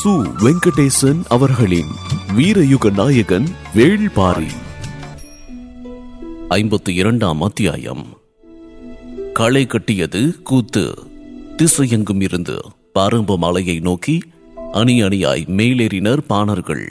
சு வெங்கடேசன் அவர்களின் வீரயுக நாயகன் வேள்பாரி ஐம்பத்தி இரண்டாம் அத்தியாயம் களை கட்டியது கூத்து திசையெங்கும் இருந்து பாரம்ப மலையை நோக்கி அணி அணியாய் மேலேறினர் பாணர்கள்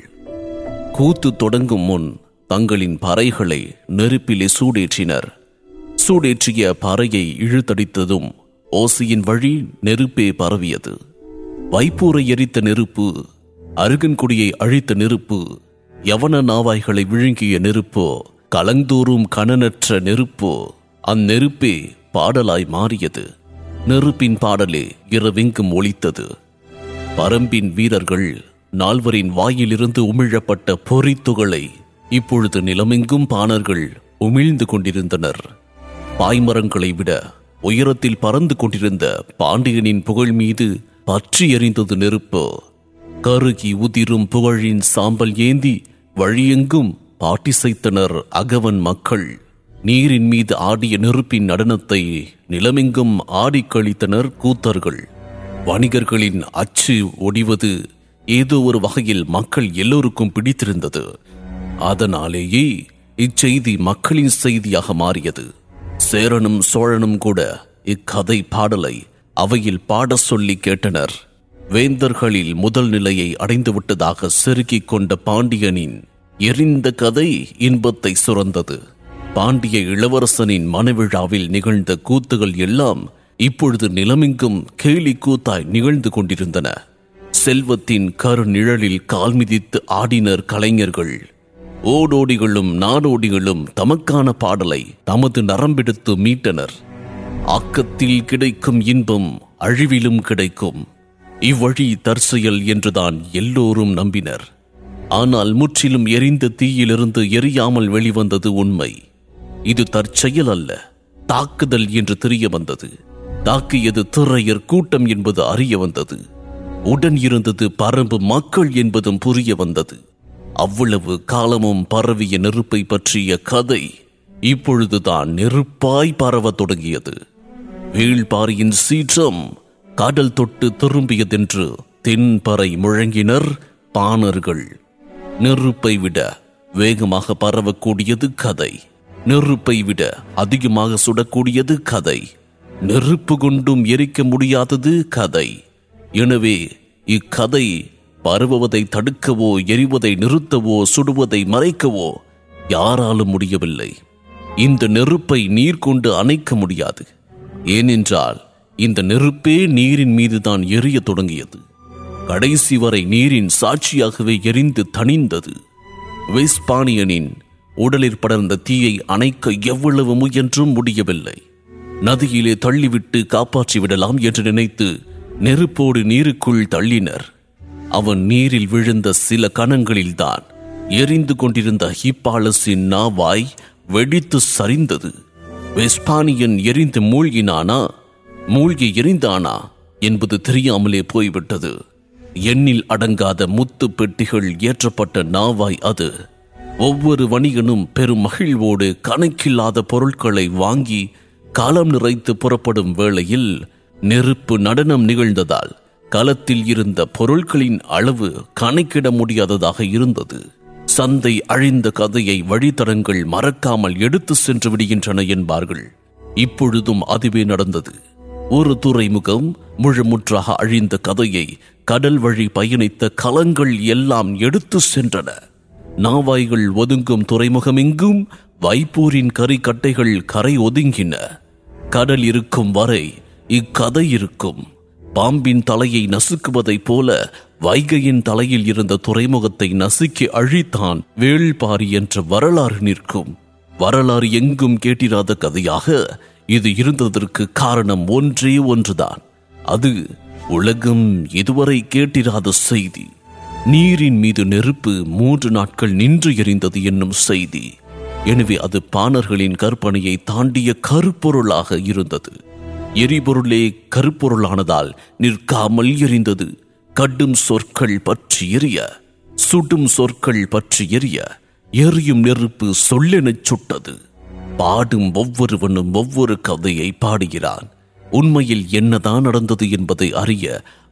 கூத்து தொடங்கும் முன் தங்களின் பறைகளை நெருப்பிலே சூடேற்றினர் சூடேற்றிய பறையை இழுத்தடித்ததும் ஓசையின் வழி நெருப்பே பரவியது வைப்பூரை எரித்த நெருப்பு அருகன்குடியை அழித்த நெருப்பு யவன நாவாய்களை விழுங்கிய நெருப்போ கலந்தோறும் கணனற்ற நெருப்போ அந்நெருப்பே பாடலாய் மாறியது நெருப்பின் பாடலே இரவெங்கும் ஒலித்தது பரம்பின் வீரர்கள் நால்வரின் வாயிலிருந்து உமிழப்பட்ட பொறித்துகளை இப்பொழுது நிலமெங்கும் பாணர்கள் உமிழ்ந்து கொண்டிருந்தனர் பாய்மரங்களை விட உயரத்தில் பறந்து கொண்டிருந்த பாண்டியனின் புகழ் மீது பற்றி எறிந்தது நெருப்பு கருகி உதிரும் புகழின் சாம்பல் ஏந்தி வழியெங்கும் பாட்டிசைத்தனர் அகவன் மக்கள் நீரின் மீது ஆடிய நெருப்பின் நடனத்தை நிலமெங்கும் ஆடிக் கழித்தனர் கூத்தர்கள் வணிகர்களின் அச்சு ஒடிவது ஏதோ ஒரு வகையில் மக்கள் எல்லோருக்கும் பிடித்திருந்தது அதனாலேயே இச்செய்தி மக்களின் செய்தியாக மாறியது சேரனும் சோழனும் கூட இக்கதை பாடலை அவையில் பாட சொல்லி கேட்டனர் வேந்தர்களில் முதல் நிலையை அடைந்துவிட்டதாக செருக்கிக் கொண்ட பாண்டியனின் எரிந்த கதை இன்பத்தை சுரந்தது பாண்டிய இளவரசனின் மனவிழாவில் நிகழ்ந்த கூத்துகள் எல்லாம் இப்பொழுது நிலமெங்கும் கேலி கூத்தாய் நிகழ்ந்து கொண்டிருந்தன செல்வத்தின் கருநிழலில் கால் மிதித்து ஆடினர் கலைஞர்கள் ஓடோடிகளும் நாடோடிகளும் தமக்கான பாடலை தமது நரம்பெடுத்து மீட்டனர் ஆக்கத்தில் கிடைக்கும் இன்பம் அழிவிலும் கிடைக்கும் இவ்வழி தற்செயல் என்றுதான் எல்லோரும் நம்பினர் ஆனால் முற்றிலும் எரிந்த தீயிலிருந்து எரியாமல் வெளிவந்தது உண்மை இது தற்செயல் அல்ல தாக்குதல் என்று தெரிய வந்தது தாக்கியது திரையர் கூட்டம் என்பது அறிய வந்தது உடன் இருந்தது பரம்பு மக்கள் என்பதும் புரிய வந்தது அவ்வளவு காலமும் பரவிய நெருப்பை பற்றிய கதை இப்பொழுதுதான் நெருப்பாய் பரவத் தொடங்கியது வீழ்பாரியின் சீற்றம் கடல் தொட்டு திரும்பியதென்று தென்பறை முழங்கினர் பாணர்கள் நெருப்பை விட வேகமாக பரவக்கூடியது கதை நெருப்பை விட அதிகமாக சுடக்கூடியது கதை நெருப்பு கொண்டும் எரிக்க முடியாதது கதை எனவே இக்கதை பரவுவதை தடுக்கவோ எரிவதை நிறுத்தவோ சுடுவதை மறைக்கவோ யாராலும் முடியவில்லை இந்த நெருப்பை நீர் கொண்டு அணைக்க முடியாது ஏனென்றால் இந்த நெருப்பே நீரின் மீதுதான் எரிய தொடங்கியது கடைசி வரை நீரின் சாட்சியாகவே எரிந்து தணிந்தது வெஸ்பானியனின் உடலில் படர்ந்த தீயை அணைக்க எவ்வளவு முயன்றும் முடியவில்லை நதியிலே தள்ளிவிட்டு காப்பாற்றி விடலாம் என்று நினைத்து நெருப்போடு நீருக்குள் தள்ளினர் அவன் நீரில் விழுந்த சில கணங்களில்தான் எரிந்து கொண்டிருந்த ஹிப்பாலஸின் நாவாய் வெடித்து சரிந்தது வெஸ்பானியன் எரிந்து மூழ்கினானா மூழ்கி எரிந்தானா என்பது தெரியாமலே போய்விட்டது எண்ணில் அடங்காத முத்து பெட்டிகள் ஏற்றப்பட்ட நாவாய் அது ஒவ்வொரு வணிகனும் பெரும் மகிழ்வோடு கணக்கில்லாத பொருட்களை வாங்கி காலம் நிறைத்து புறப்படும் வேளையில் நெருப்பு நடனம் நிகழ்ந்ததால் களத்தில் இருந்த பொருட்களின் அளவு கணக்கிட முடியாததாக இருந்தது சந்தை அழிந்த கதையை வழித்தடங்கள் மறக்காமல் எடுத்து சென்று விடுகின்றன என்பார்கள் இப்பொழுதும் அதுவே நடந்தது ஒரு துறைமுகம் முழுமுற்றாக அழிந்த கதையை கடல் வழி பயணித்த கலங்கள் எல்லாம் எடுத்து சென்றன நாவாய்கள் ஒதுங்கும் துறைமுகமெங்கும் வைப்பூரின் கரிக்கட்டைகள் கரை ஒதுங்கின கடல் இருக்கும் வரை இக்கதை இருக்கும் பாம்பின் தலையை நசுக்குவதைப் போல வைகையின் தலையில் இருந்த துறைமுகத்தை நசுக்கி அழித்தான் வேள்பாரி என்ற வரலாறு நிற்கும் வரலாறு எங்கும் கேட்டிராத கதையாக இது இருந்ததற்கு காரணம் ஒன்றே ஒன்றுதான் அது உலகம் இதுவரை கேட்டிராத செய்தி நீரின் மீது நெருப்பு மூன்று நாட்கள் நின்று எரிந்தது என்னும் செய்தி எனவே அது பாணர்களின் கற்பனையை தாண்டிய கருப்பொருளாக இருந்தது எரிபொருளே கருப்பொருளானதால் நிற்காமல் எரிந்தது கடும் சொற்கள் பற்றி எரிய சுடும் சொற்கள் பற்றி எரிய எரியும் நெருப்பு சொல்லெனச் சுட்டது பாடும் ஒவ்வொருவனும் ஒவ்வொரு கதையை பாடுகிறான் உண்மையில் என்னதான் நடந்தது என்பதை அறிய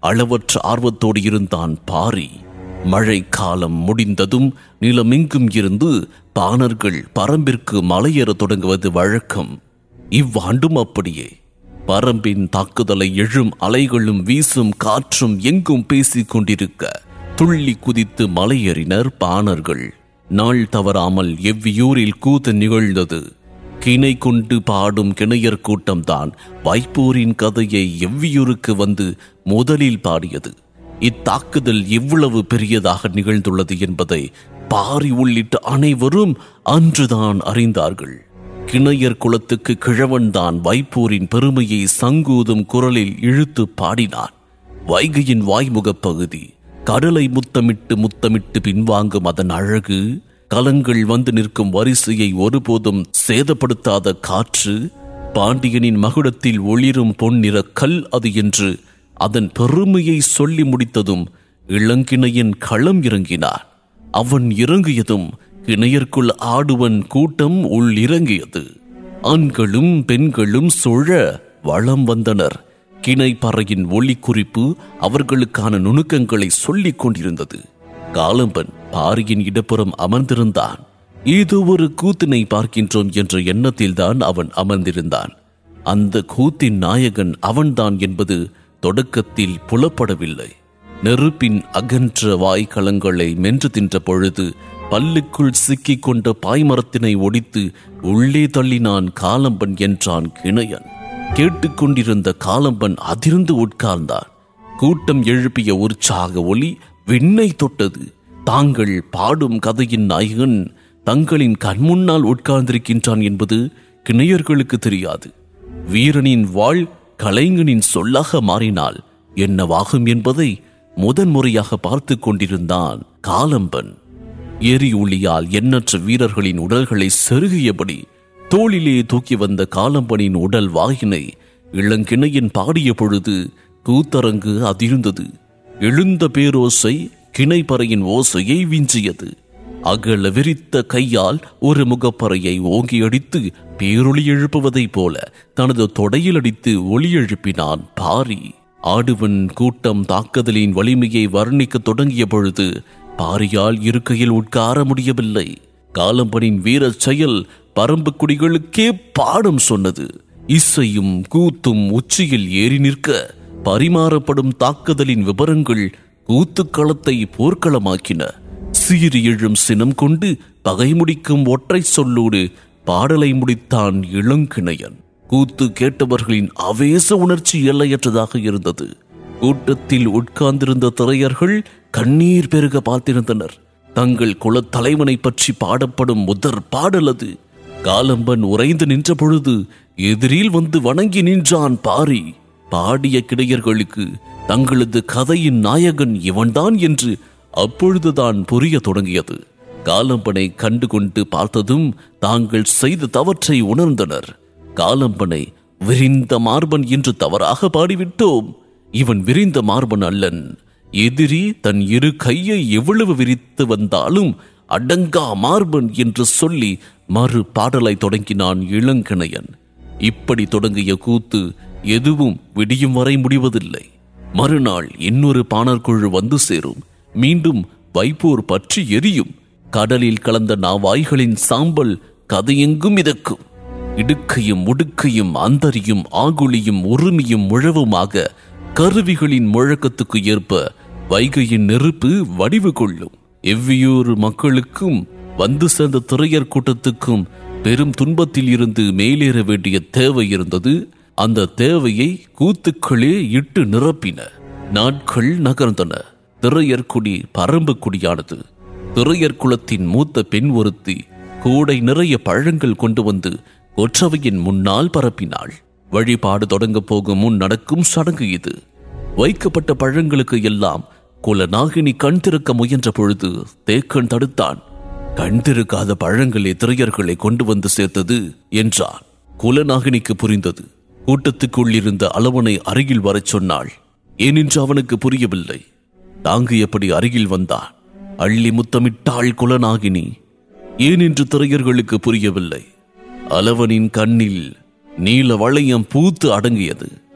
அளவற்ற ஆர்வத்தோடு இருந்தான் பாரி மழை காலம் முடிந்ததும் நிலமெங்கும் இருந்து பாணர்கள் பரம்பிற்கு மலையேற தொடங்குவது வழக்கம் இவ்வாண்டும் அப்படியே பரம்பின் தாக்குதலை எழும் அலைகளும் வீசும் காற்றும் எங்கும் பேசிக் கொண்டிருக்க துள்ளி குதித்து மலையேறினர் பாணர்கள் நாள் தவறாமல் எவ்வியூரில் கூத்து நிகழ்ந்தது கிணை கொண்டு பாடும் கிணையர் கூட்டம்தான் வைப்போரின் கதையை எவ்வியூருக்கு வந்து முதலில் பாடியது இத்தாக்குதல் எவ்வளவு பெரியதாக நிகழ்ந்துள்ளது என்பதை பாரி உள்ளிட்ட அனைவரும் அன்றுதான் அறிந்தார்கள் கிணையர் குலத்துக்கு கிழவன்தான் வைப்போரின் பெருமையை சங்கூதும் குரலில் இழுத்து பாடினான் வைகையின் வாய்முகப் பகுதி கடலை முத்தமிட்டு முத்தமிட்டு பின்வாங்கும் அதன் அழகு கலங்கள் வந்து நிற்கும் வரிசையை ஒருபோதும் சேதப்படுத்தாத காற்று பாண்டியனின் மகுடத்தில் ஒளிரும் பொன்னிற கல் அது என்று அதன் பெருமையை சொல்லி முடித்ததும் இளங்கிணையன் களம் இறங்கினான் அவன் இறங்கியதும் கிணையர்க்குள் ஆடுவன் கூட்டம் உள் இறங்கியது ஆண்களும் பெண்களும் சுழ வளம் வந்தனர் கிணைப்பறையின் ஒளி குறிப்பு அவர்களுக்கான நுணுக்கங்களை சொல்லிக் கொண்டிருந்தது காலம்பன் பாரியின் இடப்புறம் அமர்ந்திருந்தான் ஏதோ ஒரு கூத்தினை பார்க்கின்றோம் என்ற எண்ணத்தில்தான் அவன் அமர்ந்திருந்தான் அந்த கூத்தின் நாயகன் அவன்தான் என்பது தொடக்கத்தில் புலப்படவில்லை நெருப்பின் அகன்ற வாய்க்களங்களை மென்று தின்ற பொழுது பல்லுக்குள் சிக்கிக் கொண்ட பாய்மரத்தினை ஒடித்து உள்ளே தள்ளினான் காலம்பன் என்றான் கிணையன் கேட்டுக்கொண்டிருந்த காலம்பன் அதிர்ந்து உட்கார்ந்தான் கூட்டம் எழுப்பிய உற்சாக ஒலி விண்ணை தொட்டது தாங்கள் பாடும் கதையின் நாயகன் தங்களின் கண்முன்னால் உட்கார்ந்திருக்கின்றான் என்பது கிணையர்களுக்கு தெரியாது வீரனின் வாழ் கலைஞனின் சொல்லாக மாறினால் என்னவாகும் என்பதை முதன்முறையாக பார்த்து கொண்டிருந்தான் காலம்பன் எரி ஒளியால் எண்ணற்ற வீரர்களின் உடல்களை செருகியபடி தோளிலே தூக்கி வந்த காலம்பனின் உடல் வாகினை இளங்கிணையின் பாடிய பொழுது கூத்தரங்கு அதிர்ந்தது எழுந்த பேரோசை கிணைப்பறையின் ஓசையை விஞ்சியது அகல விரித்த கையால் ஒரு முகப்பறையை ஓங்கி அடித்து பேரொளி எழுப்புவதைப் போல தனது தொடையில் அடித்து ஒளி எழுப்பினான் பாரி ஆடுவன் கூட்டம் தாக்குதலின் வலிமையை வர்ணிக்க தொடங்கிய பொழுது பாரியால் இருக்கையில் உட்கார முடியவில்லை காலம்பனின் வீரச் செயல் பரம்பு குடிகளுக்கே பாடம் சொன்னது இசையும் கூத்தும் உச்சியில் ஏறி நிற்க பரிமாறப்படும் தாக்குதலின் விவரங்கள் கூத்துக்களத்தை போர்க்களமாக்கின சீறி எழும் சினம் கொண்டு பகை முடிக்கும் ஒற்றை சொல்லோடு பாடலை முடித்தான் இளங்கிணையன் கூத்து கேட்டவர்களின் அவேச உணர்ச்சி எல்லையற்றதாக இருந்தது கூட்டத்தில் உட்கார்ந்திருந்த திரையர்கள் கண்ணீர் பெருக பார்த்திருந்தனர் தங்கள் குலத் தலைவனை பற்றி பாடப்படும் முதற் பாடல் அது காலம்பன் உறைந்து நின்ற பொழுது எதிரில் வந்து வணங்கி நின்றான் பாரி பாடிய கிடையர்களுக்கு தங்களது கதையின் நாயகன் இவன்தான் என்று அப்பொழுதுதான் புரிய தொடங்கியது காலம்பனை கண்டு கொண்டு பார்த்ததும் தாங்கள் செய்த தவற்றை உணர்ந்தனர் காலம்பனை விரிந்த மார்பன் என்று தவறாக பாடிவிட்டோம் இவன் விரிந்த மார்பன் அல்லன் எதிரி தன் இரு கையை எவ்வளவு விரித்து வந்தாலும் அடங்கா மார்பன் என்று சொல்லி மறு பாடலை தொடங்கினான் இளங்கிணையன் இப்படி தொடங்கிய கூத்து எதுவும் விடியும் வரை முடிவதில்லை மறுநாள் இன்னொரு பாணர்குழு வந்து சேரும் மீண்டும் வைப்போர் பற்றி எரியும் கடலில் கலந்த நாவாய்களின் சாம்பல் கதையெங்கும் மிதக்கும் இடுக்கையும் முடுக்கையும் அந்தரியும் ஆகுளியும் உருமியும் முழவுமாக கருவிகளின் முழக்கத்துக்கு ஏற்ப வைகையின் நெருப்பு வடிவு கொள்ளும் எவ்வியூர் மக்களுக்கும் வந்து சேர்ந்த திரையர் கூட்டத்துக்கும் பெரும் துன்பத்தில் இருந்து மேலேற வேண்டிய தேவை இருந்தது அந்த தேவையை கூத்துக்களே இட்டு நிரப்பின நாட்கள் நகர்ந்தன திரையர்குடி பரம்பு குடியானது திரையர் குலத்தின் மூத்த பெண் ஒருத்தி கூடை நிறைய பழங்கள் கொண்டு வந்து கொற்றவையின் முன்னால் பரப்பினாள் வழிபாடு தொடங்கப் போகும் முன் நடக்கும் சடங்கு இது வைக்கப்பட்ட பழங்களுக்கு எல்லாம் குலநாகினி கண் திறக்க முயன்ற பொழுது தேக்கன் தடுத்தான் கண் திறக்காத பழங்களே திரையர்களை கொண்டு வந்து சேர்த்தது என்றான் குலநாகினிக்கு புரிந்தது கூட்டத்துக்குள் இருந்த அளவனை அருகில் வரச் சொன்னாள் ஏனென்று அவனுக்கு புரியவில்லை தாங்கு எப்படி அருகில் வந்தான் அள்ளி முத்தமிட்டாள் குலநாகினி ஏனென்று திரையர்களுக்கு புரியவில்லை அளவனின் கண்ணில் நீல வளையம் பூத்து அடங்கியது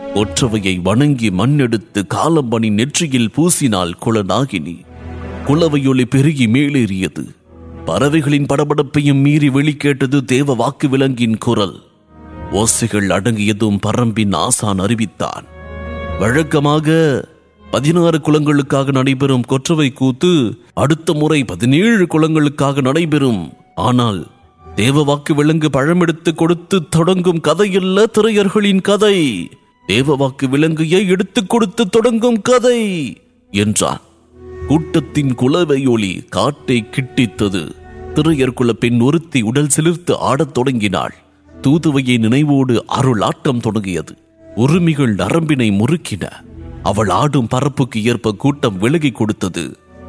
ஒற்றவையை வணங்கி மண்ணெடுத்து காலம்பணி நெற்றியில் பூசினாள் குலநாகினி குலவையொலி பெருகி மேலேறியது பறவைகளின் படபடப்பையும் மீறி வெளிக்கேட்டது தேவ வாக்கு விலங்கின் குரல் ஓசைகள் அடங்கியதும் பரம்பின் ஆசான் அறிவித்தான் வழக்கமாக பதினாறு குளங்களுக்காக நடைபெறும் கொற்றவை கூத்து அடுத்த முறை பதினேழு குளங்களுக்காக நடைபெறும் ஆனால் தேவவாக்கு விலங்கு பழமெடுத்து கொடுத்து தொடங்கும் கதையல்ல திரையர்களின் கதை தேவவாக்கு விலங்கையை எடுத்துக் கொடுத்து தொடங்கும் கதை என்றான் கூட்டத்தின் குலவையொலி காட்டை கிட்டித்தது திரையர் குல பெண் ஒருத்தி உடல் சிலிர்த்து ஆடத் தொடங்கினாள் தூதுவையை நினைவோடு அருள் ஆட்டம் தொடங்கியது உரிமைகள் நரம்பினை முறுக்கின அவள் ஆடும் பரப்புக்கு ஏற்ப கூட்டம் விலகி கொடுத்தது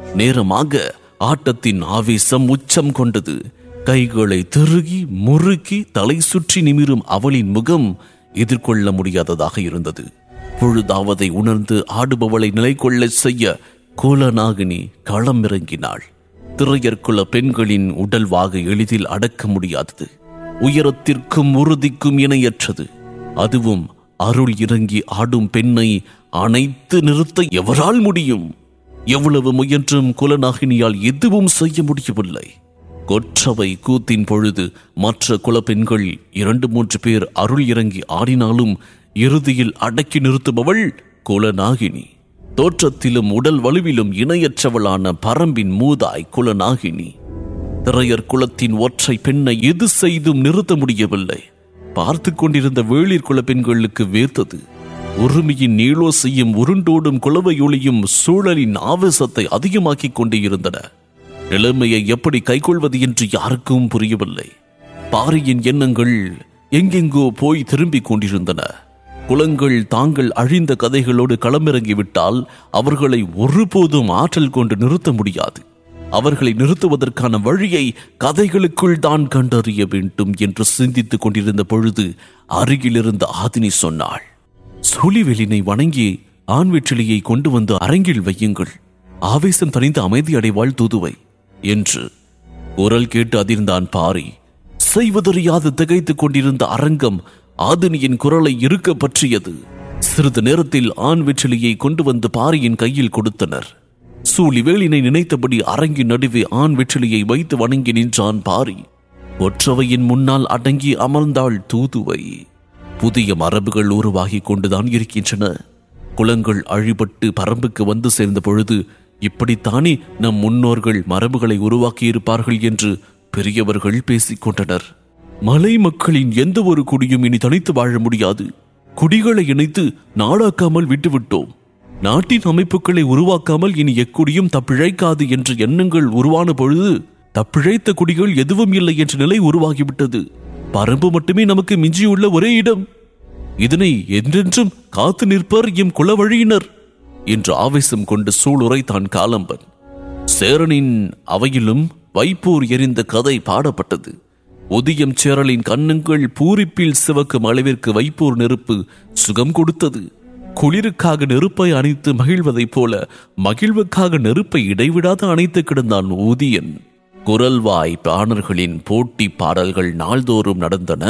நேரமாக ஆட்டத்தின் ஆவேசம் உச்சம் கொண்டது கைகளை திருகி முறுக்கி தலை சுற்றி நிமிரும் அவளின் முகம் எதிர்கொள்ள முடியாததாக இருந்தது பொழுதாவதை உணர்ந்து ஆடுபவளை நிலை கொள்ள செய்ய கோலநாகினி களமிறங்கினாள் திரையற்குல பெண்களின் உடல்வாக எளிதில் அடக்க முடியாதது உயரத்திற்கும் உறுதிக்கும் இணையற்றது அதுவும் அருள் இறங்கி ஆடும் பெண்ணை அணைத்து நிறுத்த எவரால் முடியும் எவ்வளவு முயன்றும் குலநாகினியால் எதுவும் செய்ய முடியவில்லை கொற்றவை கூத்தின் பொழுது மற்ற குலப்பெண்கள் இரண்டு மூன்று பேர் அருள் இறங்கி ஆடினாலும் இறுதியில் அடக்கி நிறுத்துபவள் குலநாகினி தோற்றத்திலும் உடல் வலுவிலும் இணையற்றவளான பரம்பின் மூதாய் குலநாகினி திரையர் குலத்தின் ஒற்றை பெண்ணை எது செய்தும் நிறுத்த முடியவில்லை பார்த்து கொண்டிருந்த வேளிர் குல பெண்களுக்கு வேர்த்தது உரிமையின் நீளோசையும் உருண்டோடும் குலவையொளியும் சூழலின் ஆவேசத்தை அதிகமாக்கிக் கொண்டே இருந்தன நிலைமையை எப்படி கைக்கொள்வது என்று யாருக்கும் புரியவில்லை பாரியின் எண்ணங்கள் எங்கெங்கோ போய் திரும்பிக் கொண்டிருந்தன குலங்கள் தாங்கள் அழிந்த கதைகளோடு களமிறங்கிவிட்டால் அவர்களை ஒருபோதும் ஆற்றல் கொண்டு நிறுத்த முடியாது அவர்களை நிறுத்துவதற்கான வழியை கதைகளுக்குள் தான் கண்டறிய வேண்டும் என்று சிந்தித்துக் கொண்டிருந்த பொழுது அருகிலிருந்த ஆதினி சொன்னாள் சூழிவெளினை வணங்கி ஆண் வெற்றிலையை கொண்டு வந்து அரங்கில் வையுங்கள் ஆவேசம் தணிந்து அமைதி அடைவாள் தூதுவை என்று குரல் கேட்டு அதிர்ந்தான் பாரி செய்வதறியாது திகைத்துக் கொண்டிருந்த அரங்கம் ஆதினியின் குரலை இருக்க பற்றியது சிறிது நேரத்தில் ஆண் வெற்றிலையை கொண்டு வந்து பாரியின் கையில் கொடுத்தனர் சூழிவேலினை நினைத்தபடி அரங்கின் நடுவே ஆண் வெற்றிலையை வைத்து வணங்கி நின்றான் பாரி ஒற்றவையின் முன்னால் அடங்கி அமர்ந்தாள் தூதுவை புதிய மரபுகள் உருவாகிக் கொண்டுதான் இருக்கின்றன குலங்கள் அழிபட்டு பரம்புக்கு வந்து சேர்ந்த பொழுது இப்படித்தானே நம் முன்னோர்கள் மரபுகளை உருவாக்கியிருப்பார்கள் என்று பெரியவர்கள் பேசிக் கொண்டனர் மலை மக்களின் எந்த ஒரு குடியும் இனி தனித்து வாழ முடியாது குடிகளை இணைத்து நாடாக்காமல் விட்டுவிட்டோம் நாட்டின் அமைப்புகளை உருவாக்காமல் இனி எக்குடியும் தப்பிழைக்காது என்ற எண்ணங்கள் உருவான பொழுது தப்பிழைத்த குடிகள் எதுவும் இல்லை என்ற நிலை உருவாகிவிட்டது பரம்பு மட்டுமே நமக்கு மிஞ்சியுள்ள ஒரே இடம் இதனை என்றென்றும் காத்து நிற்பர் எம் குலவழியினர் என்று ஆவேசம் கொண்டு சூளுரைத்தான் காலம்பன் சேரனின் அவையிலும் வைப்போர் எரிந்த கதை பாடப்பட்டது உதியம் சேரலின் கண்ணங்கள் பூரிப்பில் சிவக்கும் அளவிற்கு வைப்போர் நெருப்பு சுகம் கொடுத்தது குளிருக்காக நெருப்பை அணைத்து மகிழ்வதைப் போல மகிழ்வுக்காக நெருப்பை இடைவிடாது அணைத்து கிடந்தான் ஊதியன் குரல்வாய் பாணர்களின் போட்டி பாடல்கள் நாள்தோறும் நடந்தன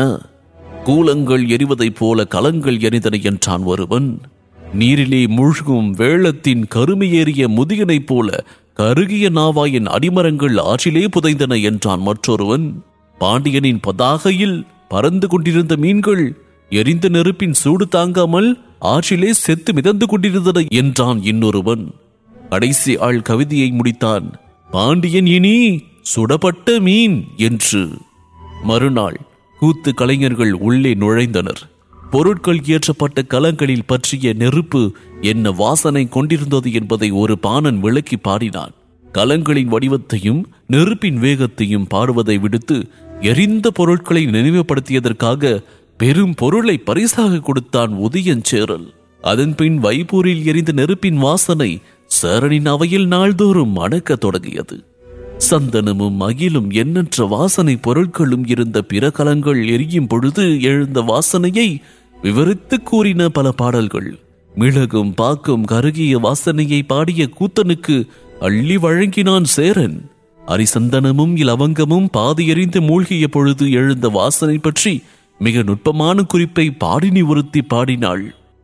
கூலங்கள் எரிவதைப் போல கலங்கள் எரிந்தன என்றான் ஒருவன் நீரிலே மூழ்கும் வேளத்தின் கருமையேறிய முதியனைப் போல கருகிய நாவாயின் அடிமரங்கள் ஆற்றிலே புதைந்தன என்றான் மற்றொருவன் பாண்டியனின் பதாகையில் பறந்து கொண்டிருந்த மீன்கள் எரிந்த நெருப்பின் சூடு தாங்காமல் ஆற்றிலே செத்து மிதந்து கொண்டிருந்தன என்றான் இன்னொருவன் கடைசி ஆள் கவிதையை முடித்தான் பாண்டியன் இனி சுடப்பட்ட மீன் என்று மறுநாள் கூத்து கலைஞர்கள் உள்ளே நுழைந்தனர் பொருட்கள் ஏற்றப்பட்ட கலங்களில் பற்றிய நெருப்பு என்ன வாசனை கொண்டிருந்தது என்பதை ஒரு பாணன் விளக்கி பாடினான் கலங்களின் வடிவத்தையும் நெருப்பின் வேகத்தையும் பாடுவதை விடுத்து எரிந்த பொருட்களை நினைவுபடுத்தியதற்காக பெரும் பொருளை பரிசாக கொடுத்தான் உதயஞ்சேரல் அதன்பின் வைப்பூரில் எரிந்த நெருப்பின் வாசனை சேரனின் அவையில் நாள்தோறும் மணக்கத் தொடங்கியது சந்தனமும் அகிலும் எண்ணற்ற வாசனை பொருட்களும் இருந்த பிற கலங்கள் எரியும் பொழுது எழுந்த வாசனையை விவரித்து கூறின பல பாடல்கள் மிளகும் பாக்கும் கருகிய வாசனையை பாடிய கூத்தனுக்கு அள்ளி வழங்கினான் சேரன் அரிசந்தனமும் இலவங்கமும் பாதி எறிந்து மூழ்கிய பொழுது எழுந்த வாசனை பற்றி மிக நுட்பமான குறிப்பை பாடினி ஒருத்தி பாடினாள்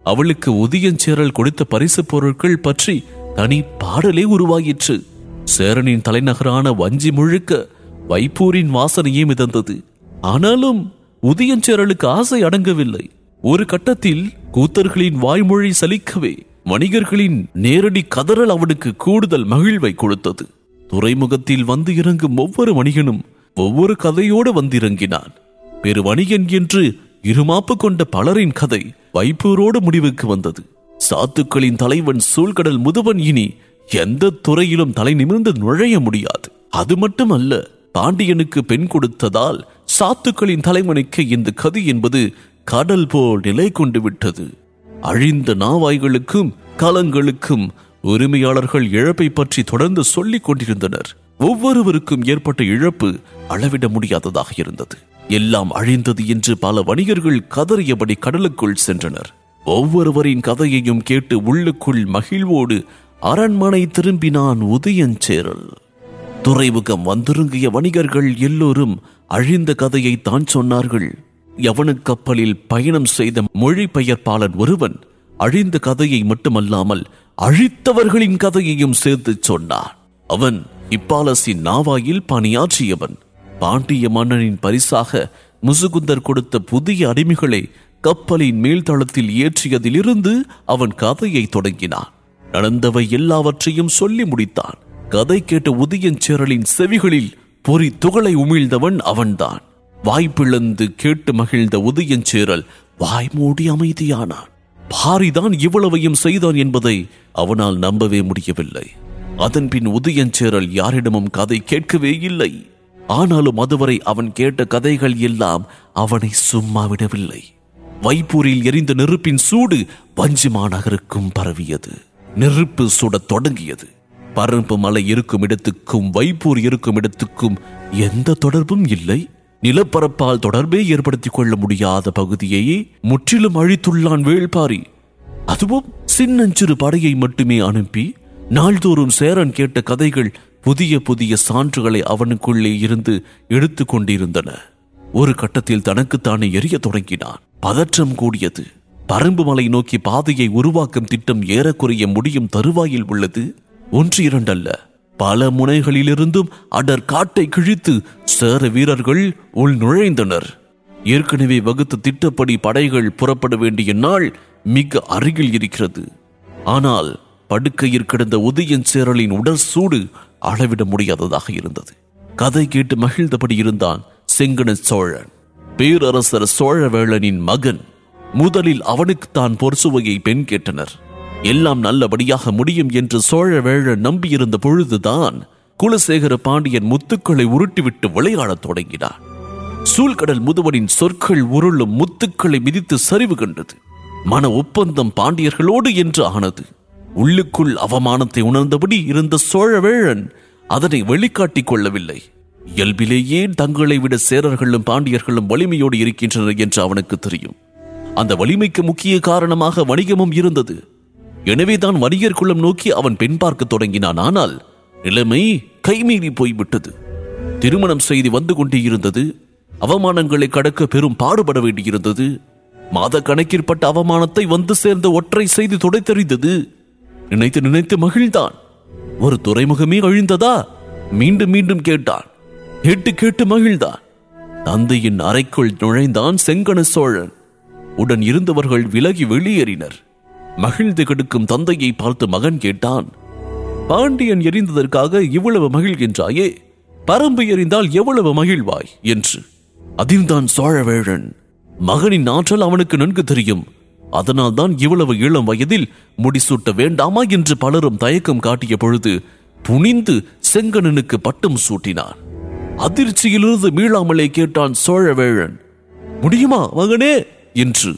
அவளுக்கு உதியஞ்சேரல் கொடுத்த பரிசு பொருட்கள் பற்றி தனி பாடலே உருவாயிற்று சேரனின் தலைநகரான வஞ்சி முழுக்க வைப்பூரின் வாசனையே மிதந்தது ஆனாலும் உதயஞ்சேரலுக்கு ஆசை அடங்கவில்லை ஒரு கட்டத்தில் கூத்தர்களின் வாய்மொழி சலிக்கவே வணிகர்களின் நேரடி கதறல் அவனுக்கு கூடுதல் மகிழ்வை கொடுத்தது துறைமுகத்தில் வந்து இறங்கும் ஒவ்வொரு வணிகனும் ஒவ்வொரு கதையோடு வந்திறங்கினான் பெரு வணிகன் என்று இருமாப்பு கொண்ட பலரின் கதை வைப்பூரோடு முடிவுக்கு வந்தது சாத்துக்களின் தலைவன் சூழ்கடல் முதுவன் இனி எந்த துறையிலும் தலை நிமிர்ந்து நுழைய முடியாது அது மட்டுமல்ல பாண்டியனுக்கு பெண் கொடுத்ததால் சாத்துக்களின் தலைவனுக்கு இந்த கதி என்பது கடல் போல் நிலை கொண்டு விட்டது அழிந்த நாவாய்களுக்கும் கலங்களுக்கும் உரிமையாளர்கள் இழப்பை பற்றி தொடர்ந்து சொல்லிக் கொண்டிருந்தனர் ஒவ்வொருவருக்கும் ஏற்பட்ட இழப்பு அளவிட முடியாததாக இருந்தது எல்லாம் அழிந்தது என்று பல வணிகர்கள் கதறியபடி கடலுக்குள் சென்றனர் ஒவ்வொருவரின் கதையையும் கேட்டு உள்ளுக்குள் மகிழ்வோடு அரண்மனை திரும்பினான் உதயஞ்சேரல் துறைமுகம் வந்திருங்கிய வணிகர்கள் எல்லோரும் அழிந்த கதையை தான் சொன்னார்கள் யவனு கப்பலில் பயணம் செய்த மொழிபெயர்ப்பாளன் ஒருவன் அழிந்த கதையை மட்டுமல்லாமல் அழித்தவர்களின் கதையையும் சேர்த்து சொன்னான் அவன் இப்பாலசின் நாவாயில் பணியாற்றியவன் பாண்டிய மன்னனின் பரிசாக முசுகுந்தர் கொடுத்த புதிய அடிமைகளை கப்பலின் மேல்தளத்தில் ஏற்றியதிலிருந்து அவன் கதையை தொடங்கினான் நடந்தவை எல்லாவற்றையும் சொல்லி முடித்தான் கதை கேட்ட உதயஞ்சேரலின் செவிகளில் பொறி துகளை உமிழ்ந்தவன் அவன்தான் வாய்ப்பிழந்து கேட்டு மகிழ்ந்த உதயஞ்சேரல் வாய் மூடி அமைதியானான் பாரிதான் இவ்வளவையும் செய்தான் என்பதை அவனால் நம்பவே முடியவில்லை அதன் பின் உதயஞ்சேரல் யாரிடமும் கதை கேட்கவே இல்லை ஆனாலும் அதுவரை அவன் கேட்ட கதைகள் எல்லாம் அவனை சும்மா விடவில்லை வைப்பூரில் எரிந்த நெருப்பின் சூடு வஞ்சி மாநகருக்கும் பரவியது நெருப்பு சுடத் தொடங்கியது பரம்பு மலை இருக்கும் இடத்துக்கும் வைப்பூர் இருக்கும் இடத்துக்கும் எந்த தொடர்பும் இல்லை நிலப்பரப்பால் தொடர்பே ஏற்படுத்திக் கொள்ள முடியாத பகுதியை முற்றிலும் அழித்துள்ளான் வேள்பாரி அதுவும் சின்னஞ்சிறு படையை மட்டுமே அனுப்பி நாள்தோறும் சேரன் கேட்ட கதைகள் புதிய புதிய சான்றுகளை அவனுக்குள்ளே இருந்து எடுத்து கொண்டிருந்தன ஒரு கட்டத்தில் தனக்குத்தானே எரிய தொடங்கினான் பதற்றம் கூடியது பரம்பு மலை நோக்கி பாதையை உருவாக்கும் திட்டம் ஏறக்குறைய முடியும் தருவாயில் உள்ளது ஒன்று இரண்டல்ல பல முனைகளிலிருந்தும் அடர் காட்டை கிழித்து சேர வீரர்கள் உள் நுழைந்தனர் ஏற்கனவே வகுத்த திட்டப்படி படைகள் புறப்பட வேண்டிய நாள் மிக அருகில் இருக்கிறது ஆனால் படுக்கையில் கிடந்த உதயன் சேரலின் உடல் சூடு அளவிட முடியாததாக இருந்தது கதை கேட்டு மகிழ்ந்தபடி இருந்தான் செங்கன சோழன் பேரரசர் சோழவேளனின் மகன் முதலில் அவனுக்குத்தான் பொற்சுவையை பெண் கேட்டனர் எல்லாம் நல்லபடியாக முடியும் என்று சோழவேழன் நம்பியிருந்த பொழுதுதான் குலசேகர பாண்டியன் முத்துக்களை உருட்டிவிட்டு விளையாடத் தொடங்கினான் சூழ்கடல் முதுவனின் சொற்கள் உருளும் முத்துக்களை மிதித்து சரிவு கண்டது மன ஒப்பந்தம் பாண்டியர்களோடு என்று ஆனது உள்ளுக்குள் அவமானத்தை உணர்ந்தபடி இருந்த சோழவேழன் அதனை வெளிக்காட்டிக் கொள்ளவில்லை இயல்பிலேயே தங்களை விட சேரர்களும் பாண்டியர்களும் வலிமையோடு இருக்கின்றனர் என்று அவனுக்கு தெரியும் அந்த வலிமைக்கு முக்கிய காரணமாக வணிகமும் இருந்தது எனவேதான் வணிகர் குலம் நோக்கி அவன் பெண் பார்க்க தொடங்கினான் ஆனால் நிலைமை கைமீறி போய்விட்டது திருமணம் செய்து வந்து கொண்டே இருந்தது அவமானங்களை கடக்க பெரும் பாடுபட வேண்டியிருந்தது மாத கணக்கிற்பட்ட அவமானத்தை வந்து சேர்ந்த ஒற்றை செய்தி துடைத்தெறிந்தது நினைத்து நினைத்து மகிழ்ந்தான் ஒரு துறைமுகமே அழிந்ததா மீண்டும் மீண்டும் கேட்டான் கேட்டு கேட்டு மகிழ்ந்தான் தந்தையின் அறைக்குள் நுழைந்தான் செங்கன சோழன் உடன் இருந்தவர்கள் விலகி வெளியேறினர் மகிழ்ந்து கெடுக்கும் தந்தையை பார்த்து மகன் கேட்டான் பாண்டியன் எரிந்ததற்காக இவ்வளவு மகிழ்கின்றாயே பரம்பு எறிந்தால் எவ்வளவு மகிழ்வாய் என்று அதில்தான் சோழவேழன் மகனின் ஆற்றல் அவனுக்கு நன்கு தெரியும் அதனால் தான் இவ்வளவு இளம் வயதில் முடிசூட்ட வேண்டாமா என்று பலரும் தயக்கம் காட்டிய பொழுது துணிந்து செங்கணனுக்கு பட்டம் சூட்டினான் அதிர்ச்சியிலிருந்து மீளாமலே கேட்டான் சோழவேழன் முடியுமா மகனே என்று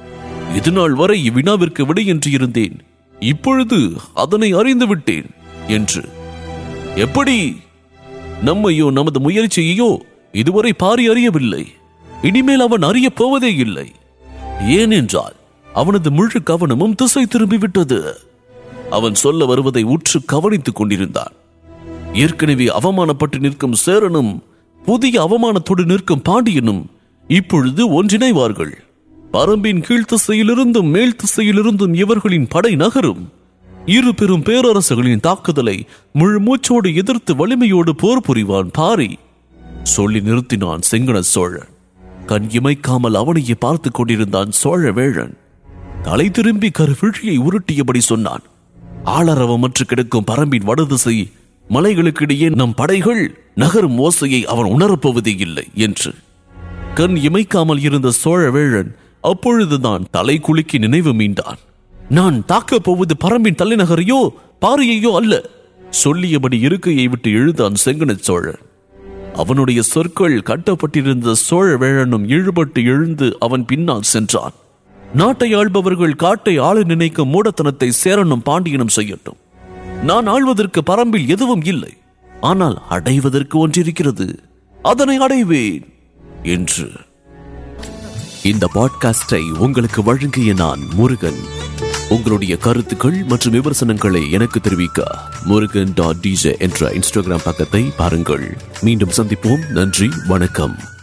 இதுநாள் வரை இவ்வினாவிற்கு விடை என்று இருந்தேன் இப்பொழுது அதனை அறிந்து விட்டேன் என்று எப்படி நம்மையோ நமது முயற்சியையோ இதுவரை பாரி அறியவில்லை இனிமேல் அவன் அறியப் போவதே இல்லை ஏனென்றால் அவனது முழு கவனமும் திசை திரும்பிவிட்டது அவன் சொல்ல வருவதை உற்று கவனித்துக் கொண்டிருந்தான் ஏற்கனவே அவமானப்பட்டு நிற்கும் சேரனும் புதிய அவமானத்தோடு நிற்கும் பாண்டியனும் இப்பொழுது ஒன்றிணைவார்கள் பரம்பின் கீழ்த்திசையிலிருந்தும் மேல் திசையிலிருந்தும் இவர்களின் படை நகரும் இரு பெரும் பேரரசுகளின் தாக்குதலை முழு மூச்சோடு எதிர்த்து வலிமையோடு போர் புரிவான் பாரி சொல்லி நிறுத்தினான் செங்கன சோழன் கண் இமைக்காமல் அவனையே பார்த்துக் கொண்டிருந்தான் சோழ வேழன் தலை திரும்பி கருவிழியை உருட்டியபடி சொன்னான் ஆளரவமற்று கிடக்கும் பரம்பின் வடதிசை மலைகளுக்கிடையே நம் படைகள் நகரும் ஓசையை அவன் உணரப்போவதே இல்லை என்று கண் இமைக்காமல் இருந்த சோழ வேழன் அப்பொழுதுதான் தலை குலுக்கி நினைவு மீண்டான் நான் தாக்கப் போவது பரம்பின் தலைநகரையோ பாரியையோ அல்ல சொல்லியபடி இருக்கையை விட்டு எழுந்தான் செங்கனச் சோழன் அவனுடைய சொற்கள் கட்டப்பட்டிருந்த சோழ வேழனும் இழுபட்டு எழுந்து அவன் பின்னால் சென்றான் நாட்டை ஆள்பவர்கள் காட்டை ஆள நினைக்கும் மூடத்தனத்தை சேரனும் பாண்டியனும் செய்யட்டும் நான் ஆள்வதற்கு பரம்பில் எதுவும் இல்லை ஆனால் அடைவதற்கு ஒன்றிருக்கிறது அதனை அடைவேன் என்று இந்த பாட்காஸ்டை உங்களுக்கு வழங்கிய நான் முருகன் உங்களுடைய கருத்துக்கள் மற்றும் விமர்சனங்களை எனக்கு தெரிவிக்க முருகன் டாட் டிஜே என்ற இன்ஸ்டாகிராம் பக்கத்தை பாருங்கள் மீண்டும் சந்திப்போம் நன்றி வணக்கம்